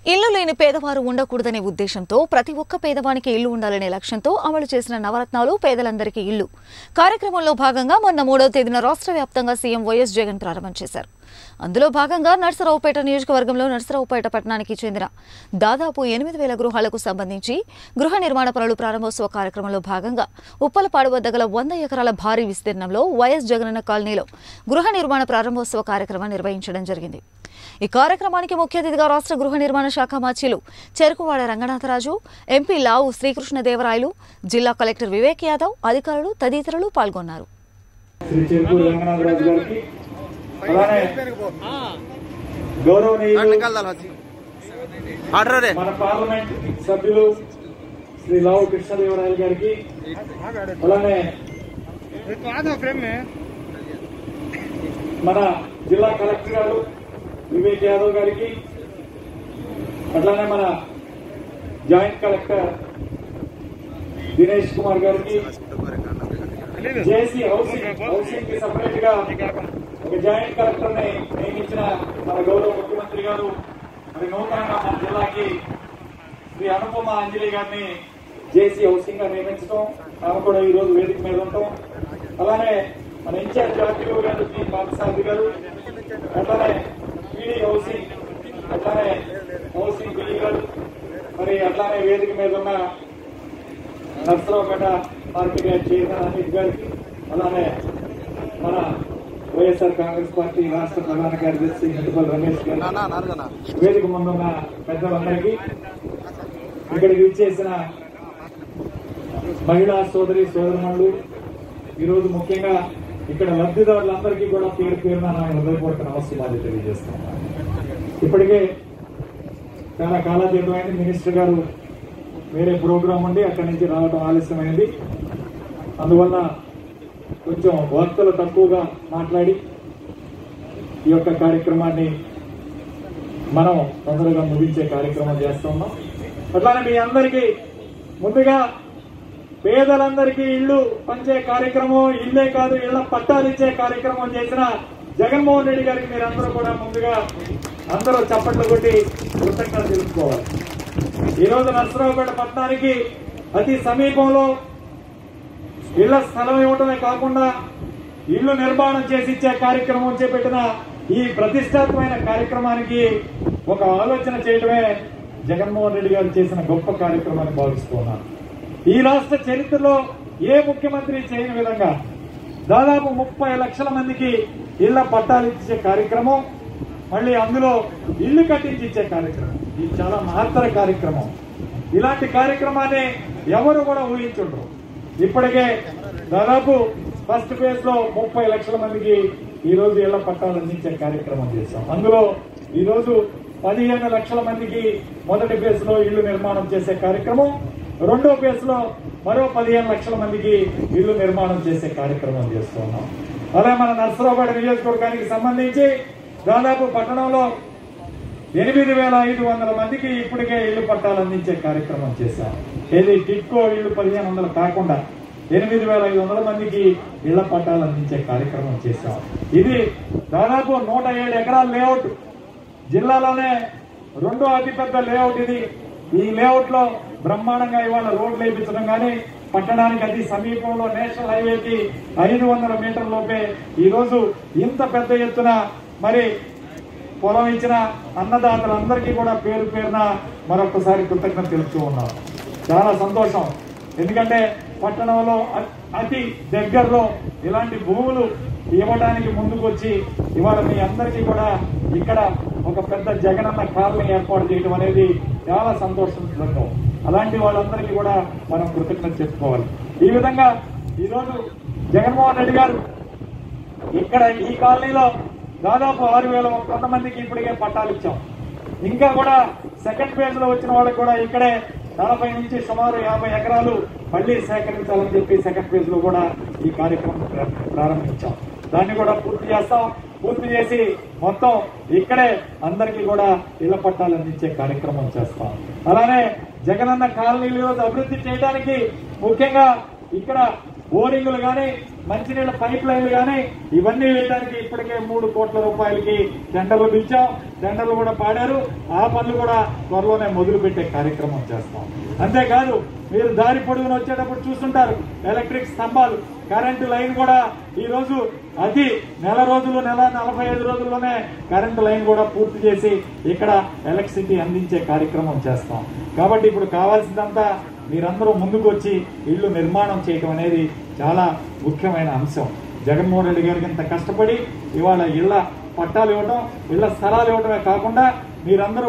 ఇల్లు లేని పేదవారు ఉండకూడదనే ఉద్దేశంతో ప్రతి ఒక్క పేదవానికి ఇల్లు ఉండాలనే లక్ష్యంతో అమలు చేసిన నవరత్నాలు పేదలందరికీ ఇల్లు కార్యక్రమంలో భాగంగా మొన్న మూడవ తేదీన రాష్ట్ర వ్యాప్తంగా సీఎం వైఎస్ జగన్ ప్రారంభం చేశారు అందులో భాగంగా నర్సరావుపేట నియోజకవర్గంలో నర్సరావుపేట పట్టణానికి చెందిన దాదాపు ఎనిమిది వేల గృహాలకు సంబంధించి గృహ నిర్మాణ పనులు ప్రారంభోత్సవ కార్యక్రమంలో భాగంగా ఉప్పలపాడు వద్ద గల వంద ఎకరాల భారీ విస్తీర్ణంలో వైఎస్ జగనన్న కాలనీలో గృహ నిర్మాణ ప్రారంభోత్సవ కార్యక్రమం నిర్వహించడం జరిగింది ఈ కార్యక్రమానికి ముఖ్య అతిథిగా రాష్ట్ర గృహ నిర్మాణ శాఖ మాచీలు చెరుకువాడ రంగనాథరాజు ఎంపీ లావు శ్రీకృష్ణదేవరాయలు జిల్లా కలెక్టర్ వివేక్ యాదవ్ అధికారులు తదితరులు పాల్గొన్నారు శ్రీ చెరుకు రంగనాథరాజు గారికి అలానే గౌరవనీయులు निकाल डाल हाथी आर्डर रे మన పార్లమెంట్ సభ్యులు శ్రీ లావు కృష్ణదేవరాయలు గారికి అలానే మన జిల్లా కలెక్టర్ గారు వివేక్ యాదవ్ గారికి అట్లానే మన జాయింట్ కలెక్టర్ దినేష్ కుమార్ గారికి జేసీ హౌసింగ్ హౌసింగ్ కి సపరేట్ గా ఒక జాయింట్ కలెక్టర్ ని నియమించిన మన గౌరవ ముఖ్యమంత్రి గారు మరి నూతనంగా మన జిల్లాకి శ్రీ అనుపమ అంజలి గారిని జేసీ హౌసింగ్ గా నియమించడం ఆమె కూడా ఈ రోజు వేదిక మీద ఉంటాం అలానే మన ఇన్ఛార్జ్ ఆర్టీఓ గారు పి పార్థసారథి గారు అట్లానే పీడీ హౌసింగ్ అట్లానే హౌసింగ్ బిల్లి గారు మరి అట్లానే వేదిక మీద ఉన్న నర్సరావుపేట పార్టీ గారి చైర్మన్ అనిల్ గారికి అలానే మన వైఎస్ఆర్ కాంగ్రెస్ పార్టీ రాష్ట్ర ప్రధాన కార్యదర్శి నిడుపల్ రమేష్ ना గారు ना नार ना వేదిక ముందున్న పెద్దలందరికీ ఇక్కడికి విచ్చేసిన మహిళా సోదరి సోదరులు ఈరోజు ముఖ్యంగా ఇక్కడ లబ్ధిదారులందరికీ కూడా పేరు పేరున నా హృదయపూర్వక నమస్కారాలు తెలియజేస్తున్నాను ఇప్పటికే చాలా కాలాతీతమైన మినిస్టర్ గారు వేరే ప్రోగ్రాం ఉండి అక్కడి నుంచి రావడం ఆలస్యమైంది అందువల్ల కొంచెం వార్తలు తక్కువగా మాట్లాడి ఈ యొక్క కార్యక్రమాన్ని మనం తొందరగా ముగించే కార్యక్రమం చేస్తున్నాం అట్లానే మీ అందరికీ ముందుగా పేదలందరికీ ఇల్లు పంచే కార్యక్రమం ఇల్లే కాదు ఇళ్ల పట్టాలు ఇచ్చే కార్యక్రమం చేసిన జగన్మోహన్ రెడ్డి గారికి మీరందరూ కూడా ముందుగా అందరూ చప్పట్లు కొట్టి కృతజ్ఞత తెలుసుకోవాలి ఈ రోజు నర్సరావుపేట పట్టణానికి అతి సమీపంలో ఇళ్ల స్థలం ఇవ్వడమే కాకుండా ఇల్లు నిర్మాణం చేసి ఇచ్చే కార్యక్రమం చేపట్టిన ఈ ప్రతిష్టాత్మైన కార్యక్రమానికి ఒక ఆలోచన చేయడమే జగన్మోహన్ రెడ్డి గారు చేసిన గొప్ప కార్యక్రమాన్ని భావిస్తున్నాను ఈ రాష్ట్ర చరిత్రలో ఏ ముఖ్యమంత్రి చేయని విధంగా దాదాపు ముప్పై లక్షల మందికి ఇళ్ల పట్టాలు ఇచ్చే కార్యక్రమం మళ్ళీ అందులో ఇల్లు కట్టించి ఇచ్చే కార్యక్రమం ఇది చాలా మహత్తర కార్యక్రమం ఇలాంటి కార్యక్రమాన్ని ఎవరు కూడా ఊహించుండ్రు ఇప్పటికే దాదాపు ఫస్ట్ ఫేజ్ లో ముప్పై లక్షల మందికి ఈ రోజు ఇళ్ల పట్టాలు అందించే కార్యక్రమం చేశాం అందులో ఈ రోజు పదిహేను లక్షల మందికి మొదటి ఫేజ్ లో ఇల్లు నిర్మాణం చేసే కార్యక్రమం రెండో ఫేజ్ లో మరో పదిహేను లక్షల మందికి ఇల్లు నిర్మాణం చేసే కార్యక్రమం చేస్తున్నాం అలా మన నర్సరావుపేట నియోజకవర్గానికి సంబంధించి దాదాపు పట్టణంలో ఎనిమిది వేల ఐదు వందల మందికి ఇప్పటికే ఇల్లు పట్టాలు అందించే కార్యక్రమం చేశాం ఏది టిట్కో ఇల్లు పదిహేను వందలు కాకుండా ఎనిమిది వేల ఐదు వందల మందికి ఇళ్ల పట్టాలు అందించే కార్యక్రమం చేశాం ఇది దాదాపు నూట ఏడు ఎకరాల లేఅవుట్ జిల్లాలోనే రెండో అతిపెద్ద లేఅవుట్ ఇది ఈ లేఅవుట్ లో బ్రహ్మాండంగా ఇవాళ రోడ్లు వేయించడం కానీ పట్టణానికి అతి సమీపంలో నేషనల్ హైవేకి ఐదు వందల మీటర్ల లోపే ఈ రోజు ఇంత పెద్ద ఎత్తున మరి పొలం ఇచ్చిన అన్నదాతలందరికీ కూడా పేరు పేరున మరొకసారి కృతజ్ఞత తెలుపుతూ ఉన్నాం చాలా సంతోషం ఎందుకంటే పట్టణంలో అ- అతి దగ్గరలో ఇలాంటి భూములు ఇవ్వడానికి ముందుకు వచ్చి ఇవాళ మీ అందరికీ కూడా ఇక్కడ ఒక పెద్ద జగనన్న కాలనీ ఏర్పాటు చేయడం అనేది చాలా సంతోషించడం అలాంటి వాళ్ళందరికీ కూడా మనం కృతజ్ఞత చెప్పుకోవాలి ఈ విధంగా ఈరోజు జగన్మోహన్ రెడ్డి గారు ఇక్కడ ఈ కాలనీలో దాదాపు ఆరు వేల వంద మందికి ఇప్పటికే పట్టాలు ఇచ్చాం ఇంకా కూడా సెకండ్ ఫేజ్ లో వచ్చిన వాళ్ళకి కూడా ఇక్కడే నలభై నుంచి సుమారు యాభై ఎకరాలు మళ్లీ సేకరించాలని చెప్పి సెకండ్ ఫేజ్ లో కూడా ఈ కార్యక్రమం ప్ర- ప్రారంభించాం దాన్ని కూడా పూర్తి చేస్తాం పూర్తి చేసి మొత్తం ఇక్కడే అందరికీ కూడా ఇళ్ల పట్టాలు అందించే కార్యక్రమం చేస్తాం అలానే జగనన్న కాలనీలు ఈరోజు అభివృద్ధి చేయడానికి ముఖ్యంగా ఇక్కడ బోరింగులు కానీ మంచినీళ్ళ పైప్ లైన్లు కానీ ఇవన్నీ వేయడానికి ఇప్పటికే మూడు కోట్ల రూపాయలకి టెండర్లు పిలిచాం టెండర్లు కూడా పాడారు ఆ పనులు కూడా త్వరలోనే మొదలు పెట్టే కార్యక్రమం చేస్తాం అంతేకాదు మీరు దారి పొడుగున వచ్చేటప్పుడు చూస్తుంటారు ఎలక్ట్రిక్ స్తంభాలు కరెంటు లైన్ కూడా ఈ రోజు అతి నెల రోజులు నెల నలభై ఐదు రోజుల్లోనే కరెంటు లైన్ కూడా పూర్తి చేసి ఇక్కడ ఎలక్ట్రిసిటీ అందించే కార్యక్రమం చేస్తాం కాబట్టి ఇప్పుడు కావాల్సిందంతా మీరందరూ ముందుకు వచ్చి ఇల్లు నిర్మాణం చేయటం అనేది చాలా ముఖ్యమైన అంశం జగన్మోహన్ రెడ్డి గారికి ఇంత కష్టపడి ఇవాళ ఇళ్ల పట్టాలు ఇవ్వటం ఇళ్ల స్థలాలు ఇవ్వటమే కాకుండా మీరందరూ